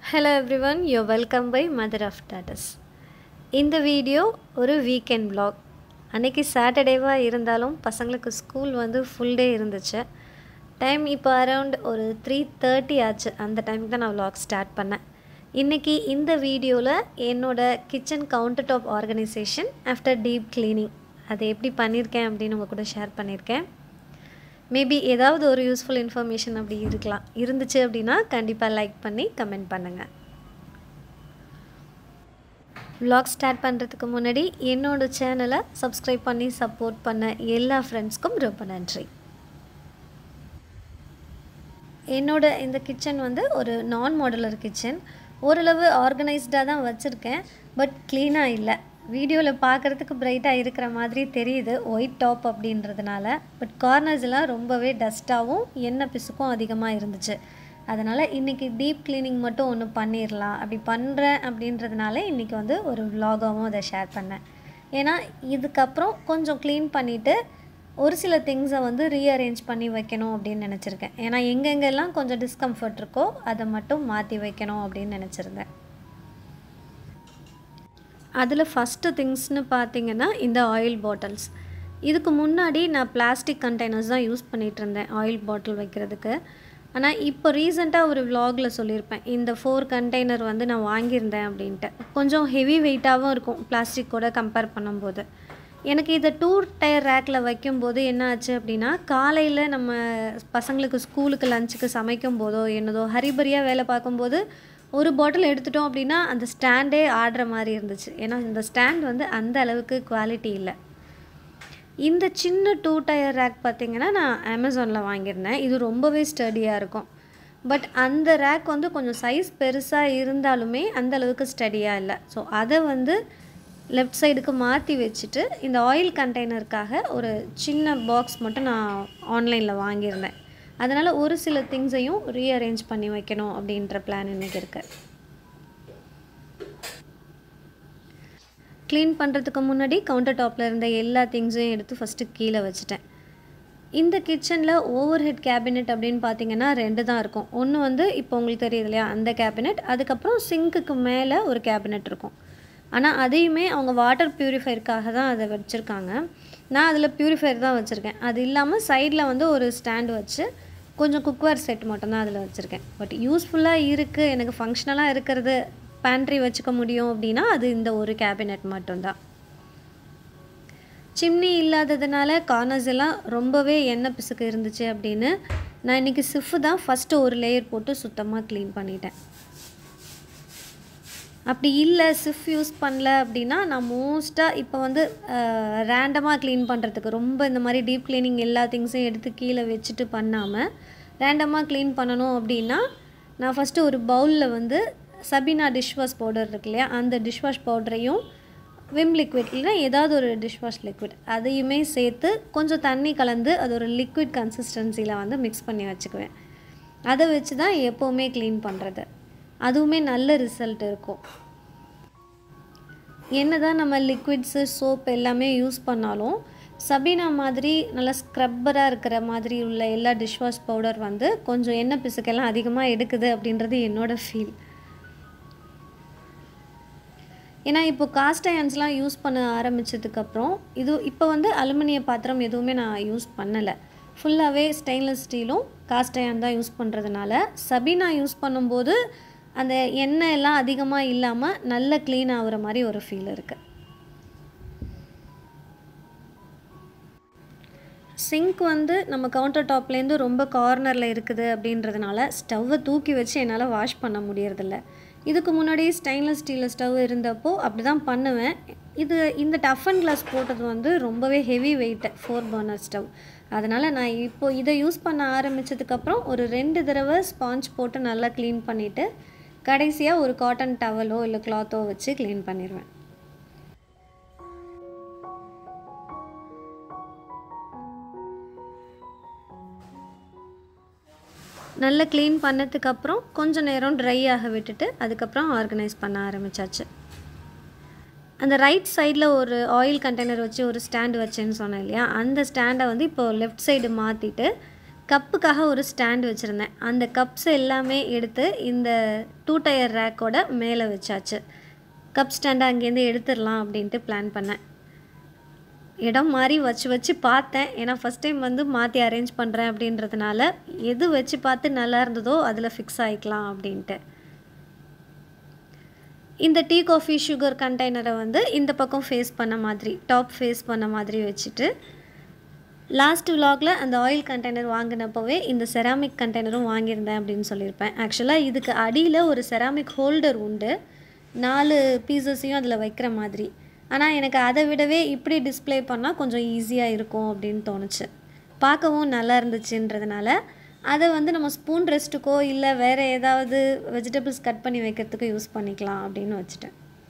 hello everyone you welcome by mother of tots இந்த video ஒரு weekend vlog அன்றைக்கி சாட்டர்டேவாக இருந்தாலும் பசங்களுக்கு ஸ்கூல் வந்து ஃபுல் டே இருந்துச்சு டைம் இப்போ அரவுண்ட் ஒரு த்ரீ தேர்ட்டி ஆச்சு அந்த டைமுக்கு தான் நான் vlog ஸ்டார்ட் பண்ணேன் இன்றைக்கி இந்த வீடியோவில் என்னோட kitchen counter top organisation after deep cleaning அதை எப்படி பண்ணியிருக்கேன் அப்படின்னு உங்கள் கூட ஷேர் பண்ணியிருக்கேன் மேபி ஏதாவது ஒரு யூஸ்ஃபுல் இன்ஃபர்மேஷன் அப்படி இருக்கலாம் இருந்துச்சு அப்படின்னா கண்டிப்பாக லைக் பண்ணி கமெண்ட் பண்ணுங்கள் vlog ஸ்டார்ட் பண்ணுறதுக்கு முன்னாடி என்னோட சேனலை சப்ஸ்கிரைப் பண்ணி சப்போர்ட் பண்ண எல்லா ஃப்ரெண்ட்ஸ்க்கும் ரொம்ப நன்றி என்னோட இந்த கிச்சன் வந்து ஒரு நான் மாடுலர் கிச்சன் ஓரளவு ஆர்கனைஸ்டாக தான் வச்சுருக்கேன் பட் க்ளீனாக இல்லை வீடியோவில் பார்க்குறதுக்கு பிரைட்டாக இருக்கிற மாதிரி தெரியுது ஒயிட் டாப் அப்படின்றதுனால பட் கார்னர்ஸ் எல்லாம் ரொம்பவே டஸ்ட்டாகவும் எண்ணெய் பிசுக்கும் அதிகமாக இருந்துச்சு அதனால் இன்றைக்கி டீப் க்ளீனிங் மட்டும் ஒன்று பண்ணிடலாம் அப்படி பண்ணுறேன் அப்படின்றதுனால இன்றைக்கி வந்து ஒரு vlog-ஆவும் அதை ஷேர் பண்ணேன் ஏன்னா இதுக்கப்புறம் கொஞ்சம் க்ளீன் பண்ணிவிட்டு ஒரு சில திங்ஸை வந்து ரீஅரேஞ்ச் பண்ணி வைக்கணும் அப்படின்னு நினச்சிருக்கேன் ஏன்னா எங்கெங்கெல்லாம் கொஞ்சம் டிஸ்கம்ஃபர்ட் இருக்கோ அதை மட்டும் மாற்றி வைக்கணும் அப்படின்னு நினச்சிருந்தேன் அதில் ஃபஸ்ட்டு திங்ஸ்னு பார்த்தீங்கன்னா இந்த ஆயில் பாட்டில்ஸ் இதுக்கு முன்னாடி நான் பிளாஸ்டிக் கண்டெய்னர்ஸ் தான் யூஸ் பண்ணிகிட்டு இருந்தேன் ஆயில் பாட்டில் வைக்கிறதுக்கு ஆனால் இப்போ ரீசெண்டாக ஒரு vlogல சொல்லியிருப்பேன் இந்த ஃபோர் கண்டெய்னர் வந்து நான் வாங்கியிருந்தேன் அப்படின்ட்டு கொஞ்சம் ஹெவி வெயிட்டாகவும் இருக்கும் பிளாஸ்டிக்கோட கம்பேர் பண்ணும்போது எனக்கு இதை டூர் டயர் ரேக்கில் வைக்கும்போது என்ன ஆச்சு அப்படின்னா காலையில் நம்ம பசங்களுக்கு ஸ்கூலுக்கு லஞ்சுக்கு சமைக்கும் போதோ என்னதோ ஹரிபரியாக வேலை பார்க்கும்போது ஒரு பாட்டில் எடுத்துட்டோம் அப்படின்னா அந்த ஸ்டாண்டே ஆடுற மாதிரி இருந்துச்சு ஏன்னா இந்த ஸ்டாண்ட் வந்து அந்த அளவுக்கு குவாலிட்டி இல்லை இந்த சின்ன டூ டயர் ரேக் பார்த்தீங்கன்னா நான் அமேசானில் வாங்கியிருந்தேன் இது ரொம்பவே ஸ்டடியாக இருக்கும் பட் அந்த ரேக் வந்து கொஞ்சம் சைஸ் பெருசாக இருந்தாலுமே அந்த அளவுக்கு ஸ்டடியாக இல்லை ஸோ அதை வந்து லெஃப்ட் சைடுக்கு மாற்றி வச்சுட்டு இந்த ஆயில் கண்டெய்னருக்காக ஒரு சின்ன பாக்ஸ் மட்டும் நான் ஆன்லைனில் வாங்கியிருந்தேன் அதனால் ஒரு சில திங்ஸையும் ரீஅரேஞ்ச் பண்ணி வைக்கணும் அப்படின்ற பிளான் இன்றைக்கி இருக்குது க்ளீன் பண்ணுறதுக்கு முன்னாடி கவுண்டர் டாப்பில் இருந்த எல்லா திங்ஸையும் எடுத்து ஃபஸ்ட்டு கீழே வச்சுட்டேன் இந்த கிச்சனில் ஓவர் ஹெட் கேபினெட் அப்படின்னு பார்த்தீங்கன்னா ரெண்டு தான் இருக்கும் ஒன்று வந்து இப்போ உங்களுக்கு தெரியுது இல்லையா அந்த கேபினெட் அதுக்கப்புறம் சிங்க்குக்கு மேலே ஒரு கேபினெட் இருக்கும் ஆனால் அதையுமே அவங்க வாட்டர் ப்யூரிஃபையருக்காக தான் அதை வச்சுருக்காங்க நான் அதில் ப்யூரிஃபையர் தான் வச்சுருக்கேன் அது இல்லாமல் சைடில் வந்து ஒரு ஸ்டாண்டு வச்சு கொஞ்சம் குக்வேர் செட் மட்டும்தான் அதில் வச்சுருக்கேன் பட் யூஸ்ஃபுல்லாக இருக்குது எனக்கு ஃபங்க்ஷனலாக இருக்கிறது பேண்ட்ரி வச்சுக்க முடியும் அப்படின்னா அது இந்த ஒரு கேபினெட் மட்டும்தான் சிம்னி இல்லாததுனால கார்னர்ஸ் எல்லாம் ரொம்பவே எண்ணெய் பிசுக்கு இருந்துச்சு அப்படின்னு நான் இன்றைக்கி சிஃபு தான் ஃபஸ்ட்டு ஒரு லேயர் போட்டு சுத்தமாக க்ளீன் பண்ணிட்டேன் அப்படி இல்லை சிஃப் யூஸ் பண்ணல அப்படின்னா நான் மோஸ்ட்டாக இப்போ வந்து ரேண்டமாக க்ளீன் பண்ணுறதுக்கு ரொம்ப இந்த மாதிரி டீப் க்ளீனிங் எல்லா திங்ஸையும் எடுத்து கீழே வச்சுட்டு பண்ணாமல் ரேண்டமாக க்ளீன் பண்ணணும் அப்படின்னா நான் ஃபஸ்ட்டு ஒரு பவுலில் வந்து சபினா டிஷ்வாஷ் பவுடர் இருக்கு இல்லையா அந்த டிஷ்வாஷ் பவுடரையும் விம் லிக்விட் இல்லைனா ஏதாவது ஒரு டிஷ்வாஷ் லிக்விட் அதையுமே சேர்த்து கொஞ்சம் தண்ணி கலந்து அது ஒரு லிக்விட் கன்சிஸ்டன்சியில் வந்து மிக்ஸ் பண்ணி வச்சுக்குவேன் அதை வச்சு தான் எப்போவுமே க்ளீன் பண்ணுறது அதுவுமே நல்ல ரிசல்ட் இருக்கும் என்ன தான் நம்ம லிக்விட்ஸு சோப் எல்லாமே யூஸ் பண்ணாலும் சபீனா மாதிரி நல்லா ஸ்க்ரப்பராக இருக்கிற மாதிரி உள்ள எல்லா டிஷ்வாஷ் பவுடர் வந்து கொஞ்சம் எண்ணெய் பிசுக்கெல்லாம் அதிகமாக எடுக்குது அப்படின்றது என்னோடய ஃபீல் ஏன்னா இப்போ காஸ்ட் அயன்ஸ்லாம் யூஸ் பண்ண ஆரம்பித்ததுக்கப்புறம் இது இப்போ வந்து அலுமினிய பாத்திரம் எதுவுமே நான் யூஸ் பண்ணலை ஃபுல்லாகவே ஸ்டெயின்லெஸ் ஸ்டீலும் காஸ்ட் அயன் தான் யூஸ் பண்ணுறதுனால சபீனா யூஸ் பண்ணும்போது அந்த எண்ணெய் எல்லாம் அதிகமாக இல்லாமல் நல்ல க்ளீன் ஆகுற மாதிரி ஒரு ஃபீல் இருக்குது சிங்க் வந்து நம்ம கவுண்டர் டாப்லேருந்து ரொம்ப கார்னரில் இருக்குது அப்படின்றதுனால ஸ்டவ்வை தூக்கி வச்சு என்னால் வாஷ் பண்ண முடியறதில்ல இதுக்கு முன்னாடி ஸ்டெயின்லெஸ் ஸ்டீலில் ஸ்டவ் இருந்தப்போ அப்படி தான் பண்ணுவேன் இது இந்த டஃப் அண்ட் கிளாஸ் போட்டது வந்து ரொம்பவே heavy weight four burner stove அதனால் நான் இப்போ இதை யூஸ் பண்ண ஆரம்பித்ததுக்கப்புறம் ஒரு ரெண்டு தடவை ஸ்பாஞ்ச் போட்டு நல்லா க்ளீன் பண்ணிவிட்டு கடைசியாக ஒரு காட்டன் டவலோ இல்லை கிளாத்தோ வச்சு க்ளீன் பண்ணிடுவேன் நல்லா க்ளீன் பண்ணதுக்கப்புறம் கொஞ்சம் நேரம் ட்ரை ஆக விட்டுட்டு அதுக்கப்புறம் ஆர்கனைஸ் பண்ண ஆரம்பித்தாச்சு அந்த ரைட் சைடில் ஒரு ஆயில் கண்டெய்னர் வச்சு ஒரு ஸ்டாண்டு வச்சேன்னு சொன்னேன் இல்லையா அந்த ஸ்டாண்டை வந்து இப்போ லெஃப்ட் சைடு மாற்றிட்டு கப்புக்காக ஒரு ஸ்டாண்ட் வச்சுருந்தேன் அந்த கப்ஸ் எல்லாமே எடுத்து இந்த டூ டயர் ரேக்கோட மேலே வச்சாச்சு கப் ஸ்டாண்டை அங்கேருந்து எடுத்துடலாம் அப்படின்ட்டு பிளான் பண்ணேன் இடம் மாதிரி வச்சு வச்சு பார்த்தேன் ஏன்னா ஃபஸ்ட் டைம் வந்து மாற்றி அரேஞ்ச் பண்ணுறேன் அப்படின்றதுனால எது வச்சு பார்த்து நல்லா இருந்ததோ அதில் ஃபிக்ஸ் ஆகிக்கலாம் அப்படின்ட்டு இந்த டீ காஃபி சுகர் கண்டெய்னரை வந்து இந்த பக்கம் ஃபேஸ் பண்ண மாதிரி டாப் ஃபேஸ் பண்ண மாதிரி வச்சுட்டு லாஸ்ட் விலாகில் அந்த ஆயில் கண்டெய்னர் வாங்கினப்போவே இந்த செராமிக் கண்டெய்னரும் வாங்கியிருந்தேன் அப்படின்னு சொல்லியிருப்பேன் ஆக்சுவலாக இதுக்கு அடியில் ஒரு செராமிக் ஹோல்டர் உண்டு நாலு பீசஸையும் அதில் வைக்கிற மாதிரி ஆனால் எனக்கு அதை விடவே இப்படி டிஸ்ப்ளே பண்ணால் கொஞ்சம் ஈஸியாக இருக்கும் அப்படின்னு தோணுச்சு பார்க்கவும் நல்லா இருந்துச்சுன்றதுனால அதை வந்து நம்ம ஸ்பூன் ரெஸ்ட்டுக்கோ இல்லை வேறு ஏதாவது வெஜிடபிள்ஸ் கட் பண்ணி வைக்கிறதுக்கு யூஸ் பண்ணிக்கலாம் அப்படின்னு வச்சுட்டேன்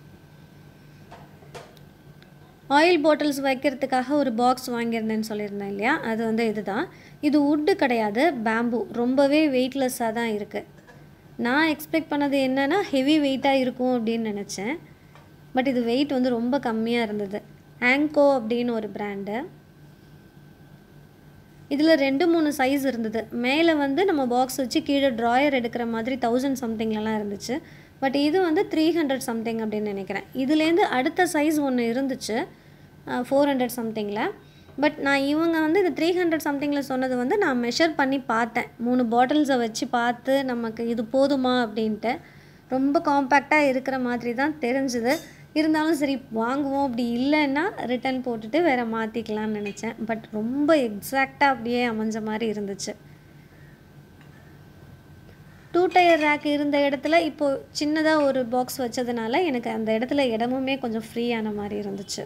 ஆயில் பாட்டில்ஸ் வைக்கிறதுக்காக ஒரு பாக்ஸ் வாங்கியிருந்தேன்னு சொல்லியிருந்தேன் இல்லையா அது வந்து இதுதான் இது உட்டு கிடையாது பேம்பு ரொம்பவே வெயிட்லெஸ்ஸாக தான் இருக்குது நான் எக்ஸ்பெக்ட் பண்ணது என்னென்னா ஹெவி வெயிட்டாக இருக்கும் அப்படின்னு நினச்சேன் பட் இது வெயிட் வந்து ரொம்ப கம்மியாக இருந்தது ஆங்கோ அப்படின்னு ஒரு பிராண்டு இதில் ரெண்டு மூணு சைஸ் இருந்தது மேலே வந்து நம்ம பாக்ஸ் வச்சு கீழே ட்ராயர் எடுக்கிற மாதிரி தௌசண்ட் சம்திங்லலாம் இருந்துச்சு பட் இது வந்து த்ரீ ஹண்ட்ரட் சம்திங் அப்படின்னு நினைக்கிறேன் இதுலேருந்து அடுத்த சைஸ் ஒன்று இருந்துச்சு ஃபோர் ஹண்ட்ரட் சம்திங்கில் பட் நான் இவங்க வந்து இந்த த்ரீ ஹண்ட்ரட் சம்திங்கில் சொன்னது வந்து நான் மெஷர் பண்ணி பார்த்தேன் மூணு பாட்டில்ஸை வச்சு பார்த்து நமக்கு இது போதுமா அப்படின்ட்டு ரொம்ப காம்பேக்டாக இருக்கிற மாதிரி தான் தெரிஞ்சுது இருந்தாலும் சரி வாங்குவோம் அப்படி இல்லைன்னா ரிட்டன் போட்டுட்டு வேறு மாற்றிக்கலாம்னு நினச்சேன் பட் ரொம்ப எக்ஸாக்டாக அப்படியே அமைஞ்ச மாதிரி இருந்துச்சு டூ டயர் ரேக் இருந்த இடத்துல இப்போது சின்னதாக ஒரு பாக்ஸ் வச்சதுனால எனக்கு அந்த இடத்துல இடமுமே கொஞ்சம் ஃப்ரீயான மாதிரி இருந்துச்சு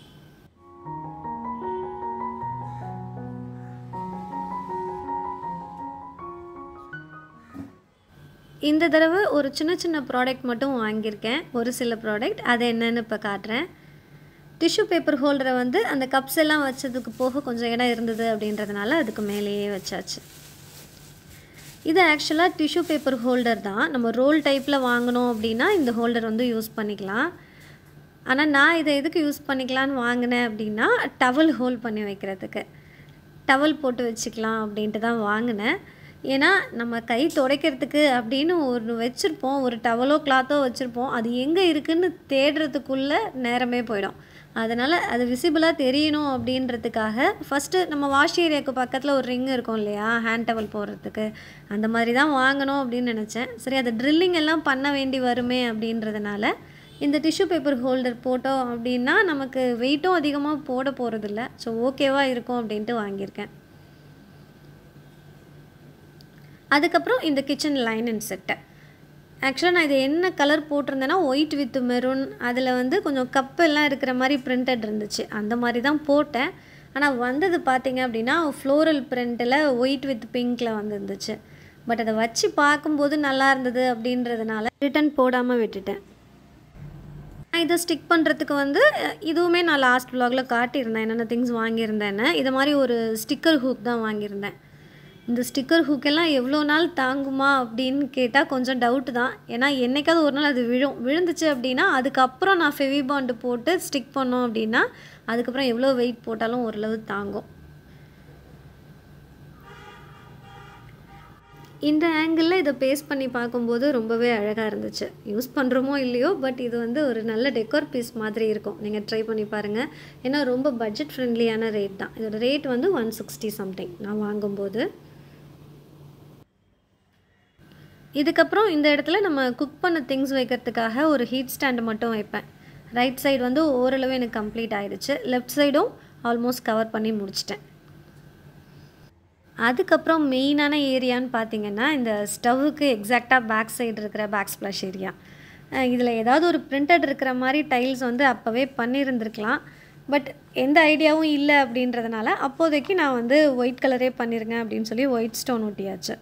இந்த தடவை ஒரு சின்ன சின்ன ப்ராடக்ட் மட்டும் வாங்கியிருக்கேன் ஒரு சில ப்ராடக்ட் அது என்னன்னு இப்போ காட்டுறேன் டிஷ்யூ பேப்பர் ஹோல்டரை வந்து அந்த கப்ஸ் எல்லாம் வச்சதுக்கு போக கொஞ்சம் இடம் இருந்தது அப்படின்றதுனால அதுக்கு மேலேயே வச்சாச்சு இது ஆக்சுவலாக டிஷ்யூ பேப்பர் ஹோல்டர் தான் நம்ம ரோல் டைப்பில் வாங்கினோம் அப்படின்னா இந்த ஹோல்டர் வந்து யூஸ் பண்ணிக்கலாம் ஆனால் நான் இதை எதுக்கு யூஸ் பண்ணிக்கலான்னு வாங்கினேன் அப்படின்னா டவல் ஹோல்ட் பண்ணி வைக்கிறதுக்கு டவல் போட்டு வச்சுக்கலாம் அப்படின்ட்டு தான் வாங்கினேன் ஏன்னா நம்ம கை துடைக்கிறதுக்கு அப்படின்னு ஒன்று வச்சுருப்போம் ஒரு டவலோ கிளாத்தோ வச்சுருப்போம் அது எங்கே இருக்குதுன்னு தேடுறதுக்குள்ளே நேரமே போயிடும் அதனால் அது விசிபிளாக தெரியணும் அப்படின்றதுக்காக ஃபஸ்ட்டு நம்ம வாஷ் ஏரியாவுக்கு பக்கத்தில் ஒரு ரிங் இருக்கும் இல்லையா ஹேண்ட் டவல் போடுறதுக்கு அந்த மாதிரி தான் வாங்கணும் அப்படின்னு நினச்சேன் சரி அது ட்ரில்லிங் எல்லாம் பண்ண வேண்டி வருமே அப்படின்றதுனால இந்த டிஷ்யூ பேப்பர் ஹோல்டர் போட்டோம் அப்படின்னா நமக்கு வெயிட்டும் அதிகமாக போட போகிறதில்ல ஸோ ஓகேவாக இருக்கும் அப்படின்ட்டு வாங்கியிருக்கேன் அதுக்கப்புறம் இந்த கிச்சன் லைன் அண்ட் செட்டை ஆக்சுவலாக நான் இது என்ன கலர் போட்டிருந்தேன்னா ஒயிட் வித் மெரூன் அதில் வந்து கொஞ்சம் கப் எல்லாம் இருக்கிற மாதிரி பிரிண்டட் இருந்துச்சு அந்த மாதிரி தான் போட்டேன் ஆனால் வந்தது பார்த்தீங்க அப்படின்னா ஃப்ளோரல் பிரிண்ட்டில் ஒயிட் வித் பிங்க்கில் வந்துருந்துச்சு பட் அதை வச்சு பார்க்கும்போது நல்லா இருந்தது அப்படின்றதுனால ரிட்டன் போடாமல் விட்டுட்டேன் நான் இதை ஸ்டிக் பண்ணுறதுக்கு வந்து இதுவுமே நான் லாஸ்ட் வ்ளாகில் காட்டியிருந்தேன் என்னென்ன திங்ஸ் வாங்கியிருந்தேன்னு இது மாதிரி ஒரு ஸ்டிக்கர் ஹூக் தான் வாங்கியிருந்தேன் இந்த ஸ்டிக்கர் ஹூக்கெல்லாம் எவ்வளோ நாள் தாங்குமா அப்படின்னு கேட்டால் கொஞ்சம் டவுட்டு தான் ஏன்னா என்றைக்காவது ஒரு நாள் அது விழும் விழுந்துச்சு அப்படின்னா அதுக்கப்புறம் நான் ஃபெவி பாண்டு போட்டு ஸ்டிக் பண்ணோம் அப்படின்னா அதுக்கப்புறம் எவ்வளோ வெயிட் போட்டாலும் ஓரளவு தாங்கும் இந்த ஆங்கிளில் இதை பேஸ்ட் பண்ணி பார்க்கும்போது ரொம்பவே அழகாக இருந்துச்சு யூஸ் பண்ணுறோமோ இல்லையோ பட் இது வந்து ஒரு நல்ல டெக்கோர் பீஸ் மாதிரி இருக்கும் நீங்கள் ட்ரை பண்ணி பாருங்கள் ஏன்னா ரொம்ப பட்ஜெட் ஃப்ரெண்ட்லியான ரேட் தான் இதோட ரேட் வந்து ஒன் சிக்ஸ்டி சம்திங் நான் வாங்கும்போது இதுக்கப்புறம் இந்த இடத்துல நம்ம குக் பண்ண திங்ஸ் வைக்கிறதுக்காக ஒரு ஹீட் ஸ்டாண்டு மட்டும் வைப்பேன் ரைட் சைடு வந்து ஓரளவு எனக்கு கம்ப்ளீட் ஆயிடுச்சு லெஃப்ட் சைடும் ஆல்மோஸ்ட் கவர் பண்ணி முடிச்சிட்டேன் அதுக்கப்புறம் மெயினான ஏரியான்னு பார்த்தீங்கன்னா இந்த ஸ்டவ்வுக்கு எக்ஸாக்டாக பேக் சைடு இருக்கிற பேக் ஸ்ப்ளாஷ் ஏரியா இதில் ஏதாவது ஒரு பிரிண்டட் இருக்கிற மாதிரி டைல்ஸ் வந்து அப்போவே பண்ணியிருந்துருக்கலாம் பட் எந்த ஐடியாவும் இல்லை அப்படின்றதுனால அப்போதைக்கு நான் வந்து ஒயிட் கலரே பண்ணிருங்க அப்படின்னு சொல்லி ஒயிட் ஸ்டோன் ஒட்டியாச்சு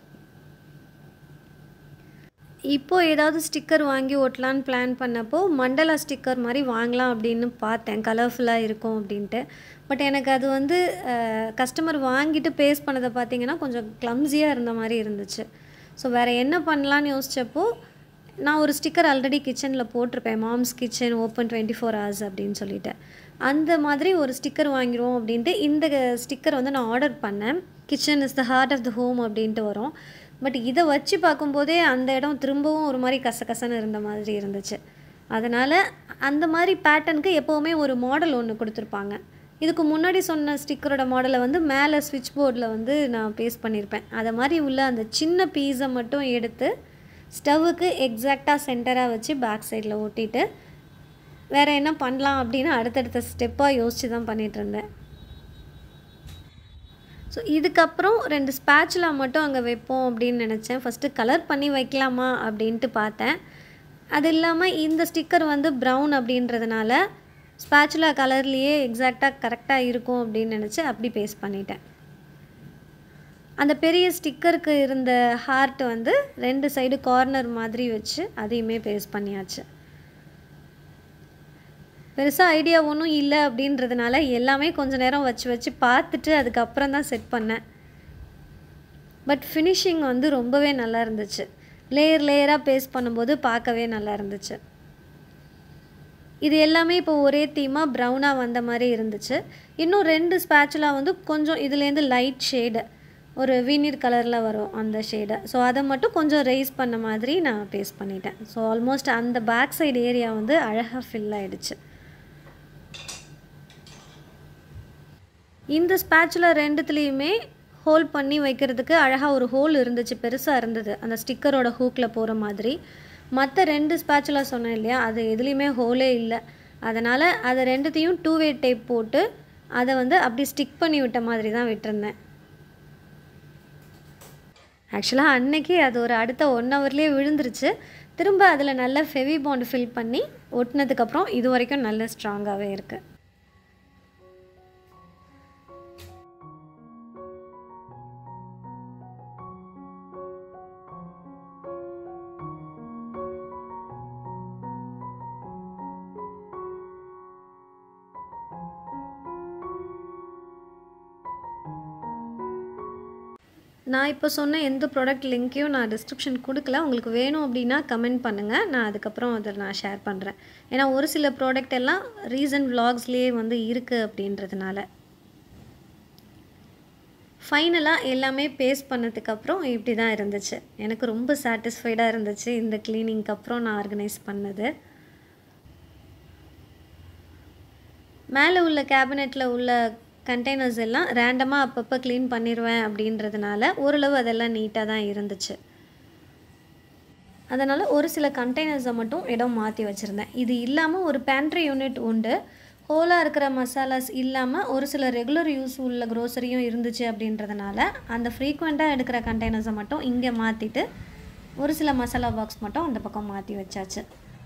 இப்போது ஏதாவது ஸ்டிக்கர் வாங்கி ஒட்டலான்னு பிளான் பண்ணப்போ மண்டலா ஸ்டிக்கர் மாதிரி வாங்கலாம் அப்படின்னு பார்த்தேன் கலர்ஃபுல்லாக இருக்கும் அப்படின்ட்டு பட் எனக்கு அது வந்து கஸ்டமர் வாங்கிட்டு பேஸ் பண்ணதை பார்த்தீங்கன்னா கொஞ்சம் க்ளம்ஸியாக இருந்த மாதிரி இருந்துச்சு ஸோ வேறு என்ன பண்ணலான்னு யோசித்தப்போ நான் ஒரு ஸ்டிக்கர் ஆல்ரெடி கிச்சனில் போட்டிருப்பேன் moms kitchen open twenty four hours அப்படின்னு சொல்லிட்டு அந்த மாதிரி ஒரு ஸ்டிக்கர் வாங்கிடுவோம் அப்படின்ட்டு இந்த ஸ்டிக்கர் வந்து நான் ஆர்டர் பண்ணேன் kitchen is the heart of the home அப்படின்ட்டு வரும் பட் இதை வச்சு பார்க்கும்போதே அந்த இடம் திரும்பவும் ஒரு மாதிரி கசகசன்னு இருந்த மாதிரி இருந்துச்சு அதனால் அந்த மாதிரி பேட்டர்னுக்கு எப்போவுமே ஒரு மாடல் ஒன்று கொடுத்துருப்பாங்க இதுக்கு முன்னாடி சொன்ன ஸ்டிக்கரோட மாடலை வந்து மேலே ஸ்விட்ச் போர்டில் வந்து நான் பேஸ்ட் பண்ணியிருப்பேன் அதை மாதிரி உள்ள அந்த சின்ன பீஸை மட்டும் எடுத்து ஸ்டவ்வுக்கு எக்ஸாக்டாக சென்டராக வச்சு பேக் சைடில் ஒட்டிட்டு வேறு என்ன பண்ணலாம் அப்படின்னு அடுத்தடுத்த ஸ்டெப்பாக யோசித்து தான் பண்ணிகிட்டு இருந்தேன் ஸோ இதுக்கப்புறம் ரெண்டு ஸ்பேச்சுலா மட்டும் அங்கே வைப்போம் அப்படின்னு நினச்சேன் ஃபஸ்ட்டு கலர் பண்ணி வைக்கலாமா அப்படின்ட்டு பார்த்தேன் அது இல்லாமல் இந்த ஸ்டிக்கர் வந்து ப்ரௌன் அப்படின்றதுனால ஸ்பேச்சுலா கலர்லேயே எக்ஸாக்டாக கரெக்டாக இருக்கும் அப்படின்னு நினச்சி அப்படி பேஸ்ட் பண்ணிட்டேன் அந்த பெரிய ஸ்டிக்கருக்கு இருந்த ஹார்ட் வந்து ரெண்டு சைடு கார்னர் மாதிரி வச்சு அதையுமே பேஸ்ட் பண்ணியாச்சு பெருசாக ஐடியா ஒன்றும் இல்லை அப்படின்றதுனால எல்லாமே கொஞ்ச நேரம் வச்சு வச்சு பார்த்துட்டு அதுக்கப்புறம் தான் செட் பண்ணேன் பட் ஃபினிஷிங் வந்து ரொம்பவே நல்லா இருந்துச்சு லேயர் லேயராக பேஸ்ட் பண்ணும்போது பார்க்கவே நல்லா இருந்துச்சு இது எல்லாமே இப்போ ஒரே தீமாக ப்ரௌனாக வந்த மாதிரி இருந்துச்சு இன்னும் ரெண்டு ஸ்பேச்சுலா வந்து கொஞ்சம் இதுலேருந்து லைட் ஷேடு ஒரு வீநீர் கலரில் வரும் அந்த ஷேடை ஸோ அதை மட்டும் கொஞ்சம் ரைஸ் பண்ண மாதிரி நான் பேஸ்ட் பண்ணிட்டேன் ஸோ ஆல்மோஸ்ட் அந்த பேக் சைடு ஏரியா வந்து அழகாக ஃபில் ஆகிடுச்சு இந்த ஸ்பேச்சுலா ரெண்டுத்துலேயுமே ஹோல் பண்ணி வைக்கிறதுக்கு அழகாக ஒரு ஹோல் இருந்துச்சு பெருசாக இருந்தது அந்த ஸ்டிக்கரோட ஹூக்கில் போகிற மாதிரி மற்ற ரெண்டு ஸ்பேச்சுலா சொன்னேன் இல்லையா அது எதுலேயுமே ஹோலே இல்லை அதனால் அதை ரெண்டுத்தையும் டூ வே டேப் போட்டு அதை வந்து அப்படி ஸ்டிக் பண்ணி விட்ட மாதிரி தான் விட்டுருந்தேன் ஆக்சுவலாக அன்னைக்கு அது ஒரு அடுத்த ஒன் ஹவர்லேயே விழுந்துருச்சு திரும்ப அதில் நல்ல ஃபெவி பாண்ட் ஃபில் பண்ணி ஒட்டினதுக்கப்புறம் இது வரைக்கும் நல்ல ஸ்ட்ராங்காகவே இருக்குது நான் இப்போ சொன்ன எந்த ப்ராடக்ட் லிங்க்கையும் நான் டிஸ்கிரிப்ஷன் கொடுக்கல உங்களுக்கு வேணும் அப்படின்னா கமெண்ட் பண்ணுங்கள் நான் அதுக்கப்புறம் அதை நான் ஷேர் பண்ணுறேன் ஏன்னா ஒரு சில ப்ராடக்ட் எல்லாம் ரீசன்ட் விலாக்ஸ்லேயே வந்து இருக்குது அப்படின்றதுனால ஃபைனலாக எல்லாமே பேஸ்ட் பண்ணதுக்கப்புறம் இப்படி தான் இருந்துச்சு எனக்கு ரொம்ப சாட்டிஸ்ஃபைடாக இருந்துச்சு இந்த க்ளீனிங்க்கு அப்புறம் நான் ஆர்கனைஸ் பண்ணது மேலே உள்ள கேபினெட்டில் உள்ள கண்டெய்னர்ஸ் எல்லாம் ரேண்டமாக அப்பப்போ க்ளீன் பண்ணிடுவேன் அப்படின்றதுனால ஓரளவு அதெல்லாம் நீட்டாக தான் இருந்துச்சு அதனால் ஒரு சில கண்டெய்னர்ஸை மட்டும் இடம் மாற்றி வச்சுருந்தேன் இது இல்லாமல் ஒரு பேண்ட்ரி யூனிட் உண்டு ஹோலாக இருக்கிற மசாலாஸ் இல்லாமல் ஒரு சில ரெகுலர் யூஸ் உள்ள க்ரோசரியும் இருந்துச்சு அப்படின்றதுனால அந்த ஃப்ரீக்வெண்ட்டாக எடுக்கிற கண்டெய்னர்ஸை மட்டும் இங்கே மாற்றிட்டு ஒரு சில மசாலா பாக்ஸ் மட்டும் அந்த பக்கம் மாற்றி வச்சாச்சு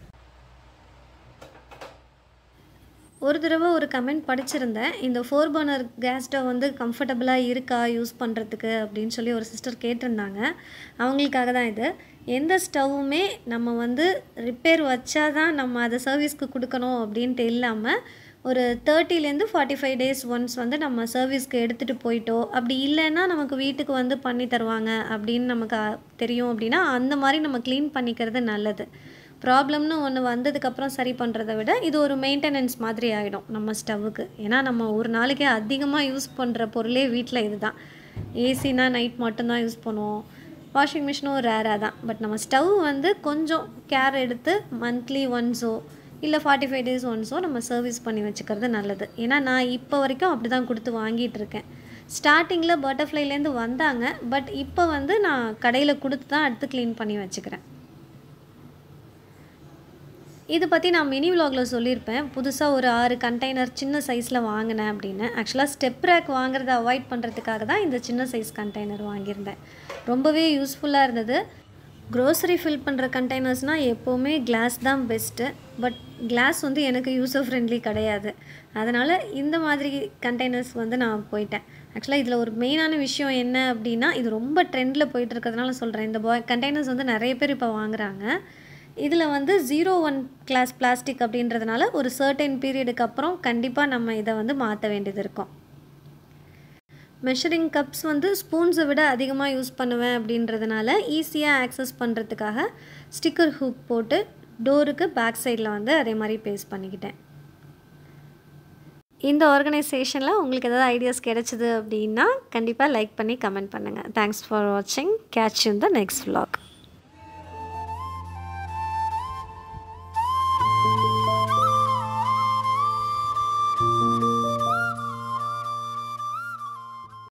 ஒரு தடவை ஒரு கமெண்ட் படிச்சிருந்தேன் இந்த ஃபோர் பர்னர் கேஸ் ஸ்டவ் வந்து கம்ஃபர்டபுளாக இருக்கா யூஸ் பண்ணுறதுக்கு அப்படின்னு சொல்லி ஒரு சிஸ்டர் கேட்டிருந்தாங்க அவங்களுக்காக தான் இது எந்த ஸ்டவ்வுமே நம்ம வந்து ரிப்பேர் வச்சா தான் நம்ம அதை சர்வீஸ்க்கு கொடுக்கணும் அப்படின்ட்டு இல்லாமல் ஒரு தேர்ட்டிலேருந்து ஃபார்ட்டி ஃபைவ் டேஸ் ஒன்ஸ் வந்து நம்ம சர்வீஸ்க்கு எடுத்துகிட்டு போயிட்டோ அப்படி இல்லைன்னா நமக்கு வீட்டுக்கு வந்து பண்ணி தருவாங்க அப்படின்னு நமக்கு தெரியும் அப்படின்னா அந்த மாதிரி நம்ம க்ளீன் பண்ணிக்கிறது நல்லது ப்ராப்ளம்னு ஒன்று வந்ததுக்கப்புறம் சரி பண்ணுறத விட இது ஒரு மெயின்டெனன்ஸ் மாதிரி ஆகிடும் நம்ம ஸ்டவ்வுக்கு ஏன்னா நம்ம ஒரு நாளைக்கு அதிகமாக யூஸ் பண்ணுற பொருளே வீட்டில் இது தான் ஏசினா நைட் மட்டும்தான் யூஸ் பண்ணுவோம் வாஷிங் மிஷினும் ரேராக தான் பட் நம்ம ஸ்டவ் வந்து கொஞ்சம் கேர் எடுத்து மந்த்லி ஒன்ஸோ இல்லை ஃபார்ட்டி ஃபைவ் டேஸ் ஒன்ஸோ நம்ம சர்வீஸ் பண்ணி வச்சுக்கிறது நல்லது ஏன்னா நான் இப்போ வரைக்கும் அப்படி தான் கொடுத்து வாங்கிட்டு இருக்கேன் ஸ்டார்டிங்கில் பட்டர்ஃப்ளைலேருந்து வந்தாங்க பட் இப்போ வந்து நான் கடையில் கொடுத்து தான் அடுத்து க்ளீன் பண்ணி வச்சுக்கிறேன் இது பற்றி நான் மினி விலாகில் சொல்லியிருப்பேன் புதுசாக ஒரு ஆறு கண்டெய்னர் சின்ன சைஸில் வாங்கினேன் அப்படின்னு ஆக்சுவலாக ஸ்டெப் ரேக் வாங்குறத அவாய்ட் பண்ணுறதுக்காக தான் இந்த சின்ன சைஸ் கண்டெய்னர் வாங்கியிருந்தேன் ரொம்பவே யூஸ்ஃபுல்லாக இருந்தது க்ரோசரி ஃபில் பண்ணுற கண்டெய்னர்ஸ்னால் எப்போவுமே கிளாஸ் தான் பெஸ்ட்டு பட் கிளாஸ் வந்து எனக்கு யூஸர் ஃப்ரெண்ட்லி கிடையாது அதனால் இந்த மாதிரி கண்டெய்னர்ஸ் வந்து நான் போயிட்டேன் ஆக்சுவலாக இதில் ஒரு மெயினான விஷயம் என்ன அப்படின்னா இது ரொம்ப ட்ரெண்டில் போயிட்டு இருக்கிறதுனால சொல்கிறேன் இந்த பாய் கண்டெய்னர்ஸ் வந்து நிறைய பேர் இப்போ வாங்குறாங்க இதில் வந்து ஜீரோ ஒன் கிளாஸ் பிளாஸ்டிக் அப்படின்றதுனால ஒரு சர்டன் பீரியடுக்கு அப்புறம் கண்டிப்பாக நம்ம இதை வந்து மாற்ற வேண்டியது இருக்கும் மெஷரிங் கப்ஸ் வந்து ஸ்பூன்ஸை விட அதிகமாக யூஸ் பண்ணுவேன் அப்படின்றதுனால ஈஸியாக ஆக்சஸ் பண்ணுறதுக்காக ஸ்டிக்கர் ஹூக் போட்டு டோருக்கு பேக் சைடில் வந்து அதே மாதிரி பேஸ்ட் பண்ணிக்கிட்டேன் இந்த ஆர்கனைசேஷனில் உங்களுக்கு ஏதாவது ஐடியாஸ் கிடைச்சிது அப்படின்னா கண்டிப்பாக லைக் பண்ணி கமெண்ட் பண்ணுங்கள் தேங்க்ஸ் ஃபார் வாட்சிங் catch in the next vlog